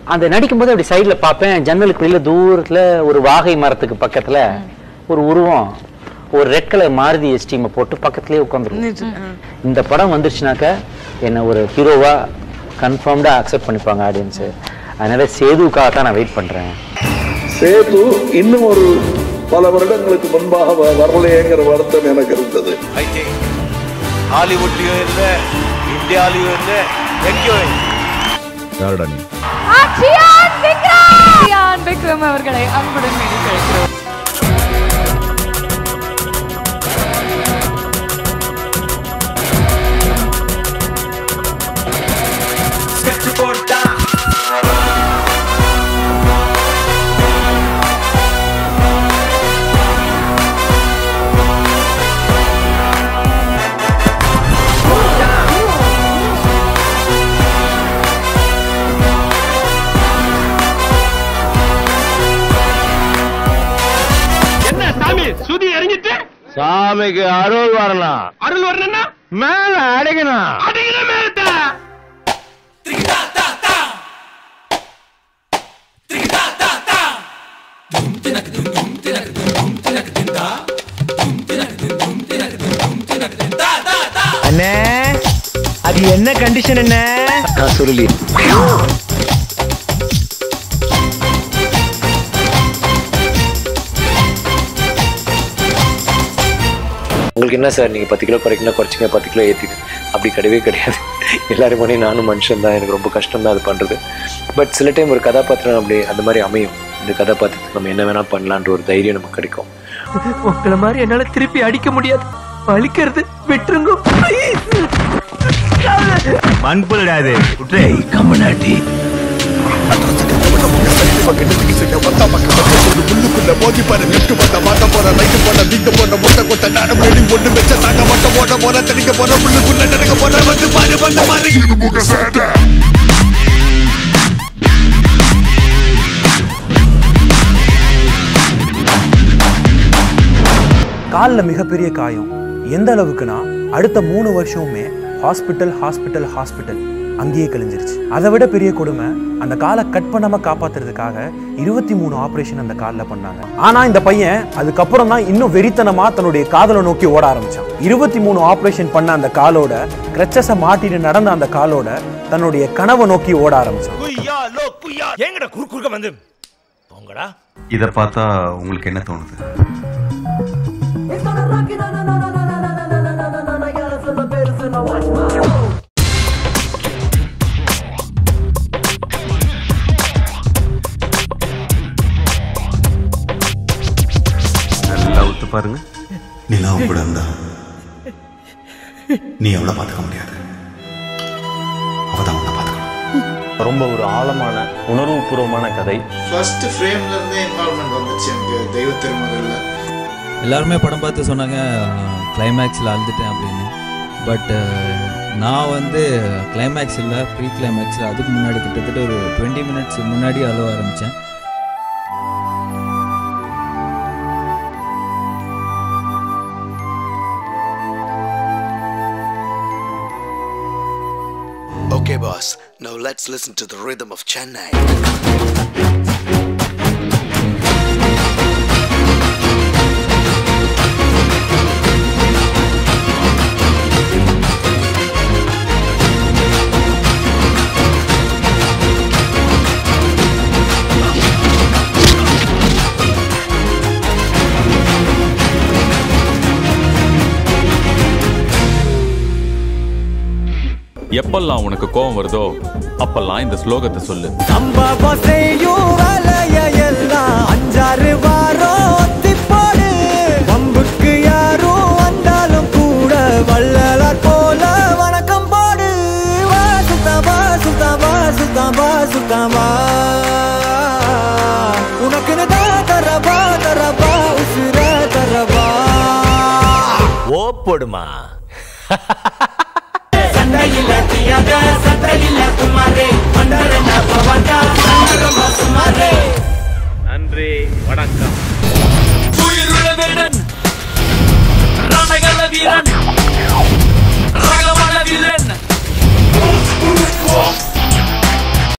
அந்த நடிக்கும்போது அப்படி சைடுல பார்ப்பேன் ஜன்னலுக்கு வெளியில தூரத்துல ஒரு வாகை மரத்துக்கு பக்கத்துல ஒரு உருவம் ஒரு ரெட் கலர் மாருதி எஸ்டீமை போட்டு பக்கத்துலயே உட்காந்துருக்கும் இந்த படம் வந்துருச்சுனாக்க என்ன ஒரு ஹீரோவா கன்ஃபார்ம்டா அக்செப்ட் பண்ணிப்பாங்க ஆடியன்ஸ் அதனால சேதுவுக்காக தான் நான் வெயிட் பண்றேன் சேது இன்னும் ஒரு பல வருடங்களுக்கு முன்பாக வ- வரலையேங்கிற வருத்தம் எனக்கு இருந்தது ஐ திங்க் ஹாலிவுட்லயும் இல்ல இந்தியாலயும் இல்ல எங்கேயும் இல்ல. யாருடா நீ அக்ஷயான் விக்ரம் அக்ஷயான் விக்ரம் அவர்களை அன்புடன் வேண்டிக் கேட்கிறோம் சாமிக்கு அருள் வரலாம் அருள் வரணும்னா மேல அடைக்கணும் அண்ணே அது என்ன கண்டிஷன் என்ன நான் சொல்லி உங்களுக்கு என்ன சார் நீங்கள் பத்து கிலோ குறைக்கணும் குறைச்சிங்க பத்து கிலோ ஏற்றிங்க அப்படி கிடையவே கிடையாது எல்லாரும் பண்ணி நானும் மனுஷன் தான் எனக்கு ரொம்ப கஷ்டம் தான் அது பண்ணுறது பட் சில டைம் ஒரு கதாபாத்திரம் அப்படி அந்த மாதிரி அமையும் இந்த கதாபாத்திரத்துக்கு நம்ம என்ன வேணால் பண்ணலான்ற ஒரு தைரியம் நமக்கு கிடைக்கும் உங்களை மாதிரி என்னால திருப்பி அடிக்க முடியாது வலிக்கிறது விட்டுருங்க மண்புலடாது குற்றே உள்ளுக்குள்ள மோதி பாரு லெஃப்ட் பண்ண மாட்ட போற ரைட் பண்ண வீட்டு போன முட்டை கொட்ட நாடம் ரெடி ஒண்ணு வச்ச தாங்க மாட்ட ஓட போற தடிக்க போற உள்ளுக்குள்ள நடக்க போற வந்து பாரு வந்து பாரு முக சேட்டை காலில் மிகப்பெரிய காயம் எந்த அளவுக்குன்னா அடுத்த மூணு வருஷமுமே ஹாஸ்பிட்டல் ஹாஸ்பிட்டல் ஹாஸ்பிட்டல் அங்கேயே கழிஞ்சிருச்சு அதை விட பெரிய கொடுமை அந்த காலை கட் பண்ணாம காப்பாத்துறதுக்காக இருபத்தி மூணு ஆபரேஷன் அந்த காலில் பண்ணாங்க ஆனா இந்த பையன் அதுக்கப்புறம் தான் இன்னும் வெறித்தனமா தன்னுடைய காதலை நோக்கி ஓட ஆரம்பிச்சான் இருபத்தி மூணு ஆபரேஷன் பண்ண அந்த காலோட கிரச்சஸை மாட்டிட்டு நடந்த அந்த காலோட தன்னுடைய கனவை நோக்கி ஓட ஆரம்பிச்சான் குய்யா லோ குய்யா எங்கடா குறு குறுக்க வந்து போங்கடா இத பார்த்தா உங்களுக்கு என்ன தோணுது நல்லா ஒத்து பாருங்க நிலாவும் கூட இருந்தா நீ அவளை பார்த்துக்க முடியாது அவதான் உன்னை பார்த்துக்கணும் ரொம்ப ஒரு ஆழமான உணர்வுபூர்வமான கதை ஃபர்ஸ்ட் ஃப்ரேம்ல இருந்தே இன்வால்மெண்ட் வந்துச்சு எனக்கு தெய்வ திருமகள்ல எல்லாருமே படம் பார்த்து சொன்னாங்க கிளைமேக்ஸில் அழுதுட்டேன் அப்படின்னு பட் நான் வந்து கிளைமேக்ஸ் இல்லை ப்ரீ கிளைமேக்ஸில் அதுக்கு முன்னாடி கிட்டத்தட்ட ஒரு டுவெண்ட்டி மினிட்ஸ் முன்னாடி அழுவ ஆரம்பித்தேன் Okay, boss. Now let's listen to the rhythm of Chennai. எப்பெல்லாம் உனக்கு கோபம் வருதோ அப்பெல்லாம் இந்த ஸ்லோகத்தை சொல்லு சம்பவம் செய்யும் வேலைய எல்லாம் அஞ்சாறு வாரம் ஒத்தி போடு வம்புக்கு யாரும் வந்தாலும் கூட வள்ளலார் போல வணக்கம் போடு வா சுத்தம் வா சுத்தம் வா சுத்தம் வா சுத்தம் வா உனக்குன்னு தான் தரவா தரவா உசுர தரவா ஓ போடுமா